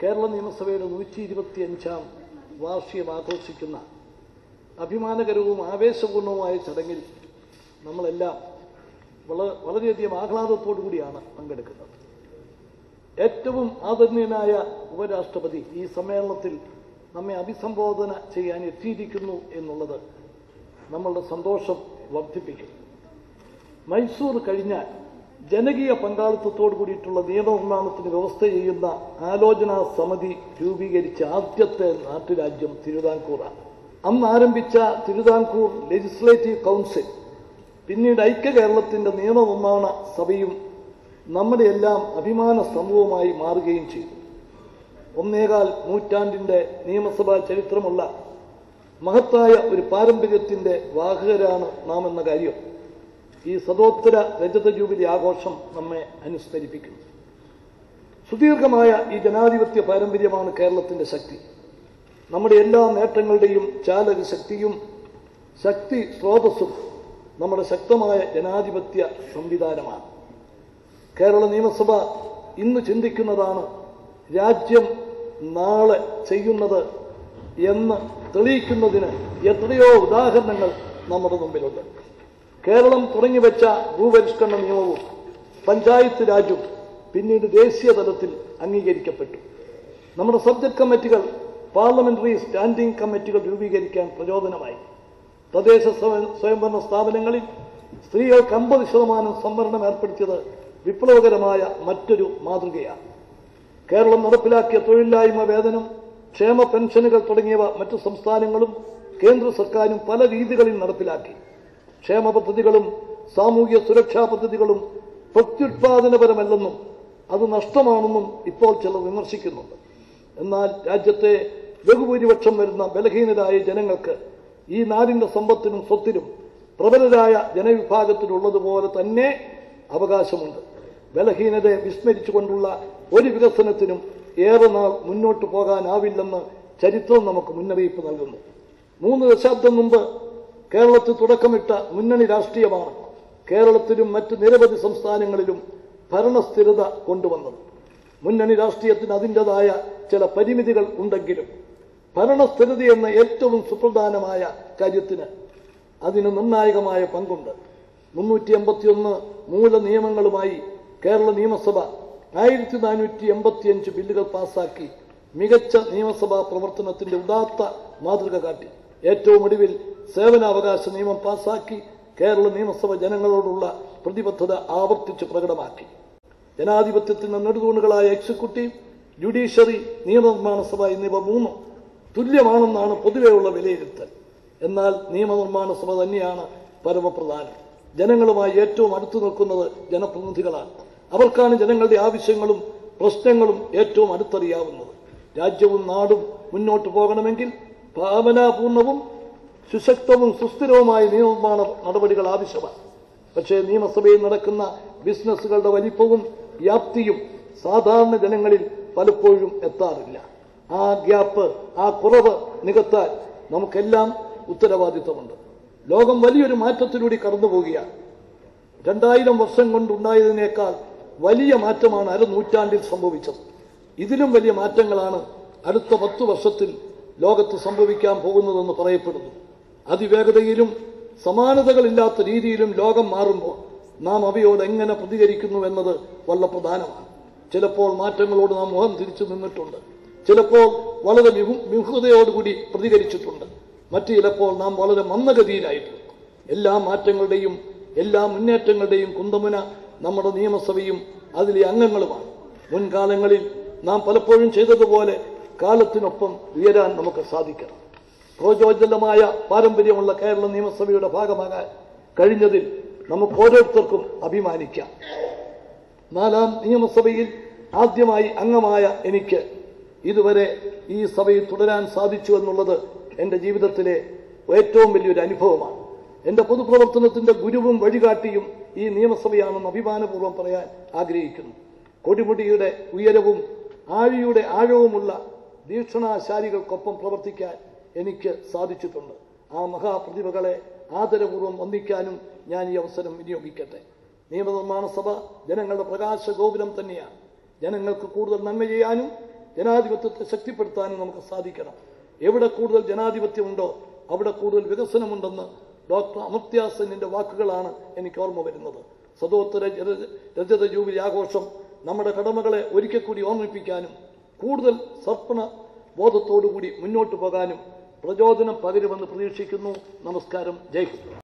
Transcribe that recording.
കേരള നിയമസഭയുടെ നൂറ്റി ഇരുപത്തിയഞ്ചാം വാർഷികം ആഘോഷിക്കുന്ന അഭിമാനകരവും ആവേശപൂർണവുമായ ചടങ്ങിൽ നമ്മളെല്ലാം വള വളരെയധികം ആഹ്ലാദത്തോടു കൂടിയാണ് പങ്കെടുക്കുന്നത് ഏറ്റവും ആദരണീയനായ ഉപരാഷ്ട്രപതി ഈ സമ്മേളനത്തിൽ നമ്മെ അഭിസംബോധന ചെയ്യാൻ എത്തിയിരിക്കുന്നു എന്നുള്ളത് നമ്മളുടെ സന്തോഷം വർദ്ധിപ്പിക്കും മൈസൂർ കഴിഞ്ഞാൽ ജനകീയ പങ്കാളിത്തത്തോടു കൂടിയിട്ടുള്ള നിയമനിർമ്മാണത്തിന് വ്യവസ്ഥ ചെയ്യുന്ന ആലോചനാ സമിതി രൂപീകരിച്ച ആദ്യത്തെ നാട്ടുരാജ്യം തിരുവിതാംകൂറാണ് അന്ന് ആരംഭിച്ച തിരുവിതാംകൂർ ലെജിസ്ലേറ്റീവ് കൗൺസിൽ പിന്നീട് ഐക്യ കേരളത്തിന്റെ നിയമനിർമ്മാണ സഭയും നമ്മുടെ എല്ലാം അഭിമാന സമൂഹമായി മാറുകയും ചെയ്തു ഒന്നേകാൽ നൂറ്റാണ്ടിന്റെ നിയമസഭാ ചരിത്രമുള്ള മഹത്തായ ഒരു പാരമ്പര്യത്തിന്റെ വാഹകരാണ് നാം എന്ന കാര്യം ഈ സദോത്തര രജത ജൂബിലി ആഘോഷം നമ്മെ അനുസ്മരിപ്പിക്കുന്നു സുദീർഘമായ ഈ ജനാധിപത്യ പാരമ്പര്യമാണ് കേരളത്തിന്റെ ശക്തി നമ്മുടെ എല്ലാ നേട്ടങ്ങളുടെയും ചാലക ശക്തിയും ശക്തി സ്രോതസ്സും നമ്മുടെ ശക്തമായ ജനാധിപത്യ സംവിധാനമാണ് കേരള നിയമസഭ ഇന്ന് ചിന്തിക്കുന്നതാണ് രാജ്യം നാളെ ചെയ്യുന്നത് എന്ന് തെളിയിക്കുന്നതിന് എത്രയോ ഉദാഹരണങ്ങൾ നമ്മുടെ മുമ്പിലുണ്ട് കേരളം തുടങ്ങിവെച്ച ഭൂപരിഷ്കരണ നിയമവും പഞ്ചായത്ത് രാജും പിന്നീട് ദേശീയ തലത്തിൽ അംഗീകരിക്കപ്പെട്ടു നമ്മുടെ സബ്ജക്ട് കമ്മിറ്റികൾ പാർലമെന്ററി സ്റ്റാൻഡിംഗ് കമ്മിറ്റികൾ രൂപീകരിക്കാൻ പ്രചോദനമായി തദ്ദേശ സ്വയം- സ്വയംഭരണ സ്ഥാപനങ്ങളിൽ സ്ത്രീകൾക്ക് അമ്പത് ശതമാനം സംവരണം ഏർപ്പെടുത്തിയത് വിപ്ലവകരമായ മറ്റൊരു മാതൃകയാണ് കേരളം നടപ്പിലാക്കിയ തൊഴിലില്ലായ്മ വേതനം ക്ഷേമ പെൻഷനുകൾ തുടങ്ങിയവ മറ്റു സംസ്ഥാനങ്ങളും കേന്ദ്ര സർക്കാരും പല രീതികളിൽ നടപ്പിലാക്കി ക്ഷേമ പദ്ധതികളും സാമൂഹ്യ സുരക്ഷാ പദ്ധതികളും പ്രത്യുത്പാദനപരമല്ലെന്നും അത് നഷ്ടമാണെന്നും ഇപ്പോൾ ചിലർ വിമർശിക്കുന്നുണ്ട് എന്നാൽ രാജ്യത്തെ ബഹുഭൂരിപക്ഷം വരുന്ന ബലഹീനരായ ജനങ്ങൾക്ക് ഈ നാടിന്റെ സമ്പത്തിനും സ്വത്തിനും പ്രബലരായ ജനവിഭാഗത്തിനുള്ളതുപോലെ തന്നെ അവകാശമുണ്ട് ബലഹീനതയെ വിസ്മരിച്ചുകൊണ്ടുള്ള ഒരു വികസനത്തിനും ഏറെ നാൾ മുന്നോട്ട് പോകാനാവില്ലെന്ന് ചരിത്രം നമുക്ക് മുന്നറിയിപ്പ് നൽകുന്നു മൂന്ന് ദശാബ്ദം മുമ്പ് കേരളത്തിൽ തുടക്കമിട്ട മുന്നണി രാഷ്ട്രീയമാണ് കേരളത്തിലും മറ്റ് നിരവധി സംസ്ഥാനങ്ങളിലും ഭരണസ്ഥിരത കൊണ്ടുവന്നത് മുന്നണി രാഷ്ട്രീയത്തിന് അതിൻ്റെതായ ചില പരിമിതികൾ ഉണ്ടെങ്കിലും ഭരണസ്ഥിരത എന്ന ഏറ്റവും സുപ്രധാനമായ കാര്യത്തിന് അതിന് നിർണായകമായ പങ്കുണ്ട് മുന്നൂറ്റി എൺപത്തിയൊന്ന് മൂല നിയമങ്ങളുമായി കേരള നിയമസഭ ആയിരത്തി നാനൂറ്റി എൺപത്തിയഞ്ച് ബില്ലുകൾ പാസാക്കി മികച്ച നിയമസഭാ പ്രവർത്തനത്തിന്റെ ഉദാത്ത മാതൃക കാട്ടി ഏറ്റവും ഒടുവിൽ സേവനാവകാശ നിയമം പാസാക്കി കേരള നിയമസഭ ജനങ്ങളോടുള്ള പ്രതിബദ്ധത ആവർത്തിച്ച് പ്രകടമാക്കി ജനാധിപത്യത്തിന്റെ നെടുതൂണുകളായ എക്സിക്യൂട്ടീവ് ജുഡീഷ്യറി നിയമനിർമ്മാണ സഭ എന്നിവ മൂന്നും തുല്യമാണെന്നാണ് പൊതുവെയുള്ള വിലയിരുത്തൽ എന്നാൽ നിയമനിർമ്മാണ സഭ തന്നെയാണ് പരമപ്രധാനം ജനങ്ങളുമായി ഏറ്റവും അടുത്തു നിൽക്കുന്നത് ജനപ്രതിനിധികളാണ് അവർക്കാണ് ജനങ്ങളുടെ ആവശ്യങ്ങളും പ്രശ്നങ്ങളും ഏറ്റവും അടുത്തറിയാവുന്നത് രാജ്യവും നാടും മുന്നോട്ട് പോകണമെങ്കിൽ ഭാവനാപൂർണവും സുശക്തവും സുസ്ഥിരവുമായ നിയമനിർമ്മാണ നടപടികൾ ആവശ്യമാണ് പക്ഷേ നിയമസഭയിൽ നടക്കുന്ന ബിസിനസ്സുകളുടെ വലിപ്പവും വ്യാപ്തിയും സാധാരണ ജനങ്ങളിൽ പലപ്പോഴും എത്താറില്ല ആ ഗ്യാപ്പ് ആ കുറവ് നികത്താൻ നമുക്കെല്ലാം ഉത്തരവാദിത്തമുണ്ട് ലോകം വലിയൊരു മാറ്റത്തിലൂടെ കടന്നു പോവുകയാണ് രണ്ടായിരം വർഷം കൊണ്ടുണ്ടായതിനേക്കാൾ വലിയ മാറ്റമാണ് അരനൂറ്റാണ്ടിൽ സംഭവിച്ചത് ഇതിലും വലിയ മാറ്റങ്ങളാണ് അടുത്ത പത്തു വർഷത്തിൽ ലോകത്ത് സംഭവിക്കാൻ പോകുന്നതെന്ന് പറയപ്പെടുന്നു അതിവേഗതയിലും സമാനതകളില്ലാത്ത രീതിയിലും ലോകം മാറുമ്പോൾ നാം അവയോട് എങ്ങനെ പ്രതികരിക്കുന്നു എന്നത് വല്ല പ്രധാനമാണ് ചിലപ്പോൾ മാറ്റങ്ങളോട് നാം മുഖം തിരിച്ചു നിന്നിട്ടുണ്ട് ചിലപ്പോൾ വളരെ വിഹു- വിമുഖതയോടുകൂടി പ്രതികരിച്ചിട്ടുണ്ട് മറ്റു ചിലപ്പോൾ നാം വളരെ മന്ദഗതിയിലായിട്ടുണ്ട് എല്ലാ മാറ്റങ്ങളുടെയും എല്ലാ മുന്നേറ്റങ്ങളുടെയും കുന്തമുന നമ്മുടെ നിയമസഭയും അതിലെ അംഗങ്ങളുമാണ് മുൻകാലങ്ങളിൽ നാം പലപ്പോഴും ചെയ്തതുപോലെ കാലത്തിനൊപ്പം ഉയരാൻ നമുക്ക് സാധിക്കണം പ്രോജോജ്വലമായ പാരമ്പര്യമുള്ള കേരള നിയമസഭയുടെ ഭാഗമാകാൻ കഴിഞ്ഞതിൽ നമുക്ക് ഓരോരുത്തർക്കും അഭിമാനിക്കാം നാലാം നിയമസഭയിൽ ആദ്യമായി അംഗമായ എനിക്ക് ഇതുവരെ ഈ സഭയിൽ തുടരാൻ സാധിച്ചു എന്നുള്ളത് എൻ്റെ ജീവിതത്തിലെ ഏറ്റവും വലിയൊരു അനുഭവമാണ് എൻ്റെ പൊതുപ്രവർത്തനത്തിന്റെ ഗുരുവും വഴികാട്ടിയും ഈ നിയമസഭയാണെന്ന് അഭിമാനപൂർവ്വം പറയാൻ ആഗ്രഹിക്കുന്നു കൊടിമുടിയുടെ ഉയരവും ആഴിയുടെ ആഴവുമുള്ള വീക്ഷണാശാലികൾക്കൊപ്പം പ്രവർത്തിക്കാൻ എനിക്ക് സാധിച്ചിട്ടുണ്ട് ആ മഹാപ്രതിഭകളെ ആദരപൂർവ്വം വന്ദിക്കാനും ഞാൻ ഈ അവസരം വിനിയോഗിക്കട്ടെ നിയമനിർമ്മാണ സഭ ജനങ്ങളുടെ പ്രകാശ ഗോപുരം തന്നെയാണ് ജനങ്ങൾക്ക് കൂടുതൽ നന്മ ചെയ്യാനും ജനാധിപത്യത്തെ ശക്തിപ്പെടുത്താനും നമുക്ക് സാധിക്കണം എവിടെ കൂടുതൽ ജനാധിപത്യമുണ്ടോ അവിടെ കൂടുതൽ വികസനമുണ്ടെന്ന് ഡോക്ടർ അമർത്യ സെന്നിന്റെ വാക്കുകളാണ് എനിക്ക് ഓർമ്മ വരുന്നത് സതോത്തര ജന- രജത ജൂബിലി ആഘോഷം നമ്മുടെ കടമകളെ ഒരിക്കൽ കൂടി ഓർമ്മിപ്പിക്കാനും കൂടുതൽ സർപ്പണ ബോധത്തോടുകൂടി മുന്നോട്ട് പോകാനും പ്രചോദനം പകരുമെന്ന് പ്രതീക്ഷിക്കുന്നു നമസ്കാരം ജയ് ഹിന്ദ്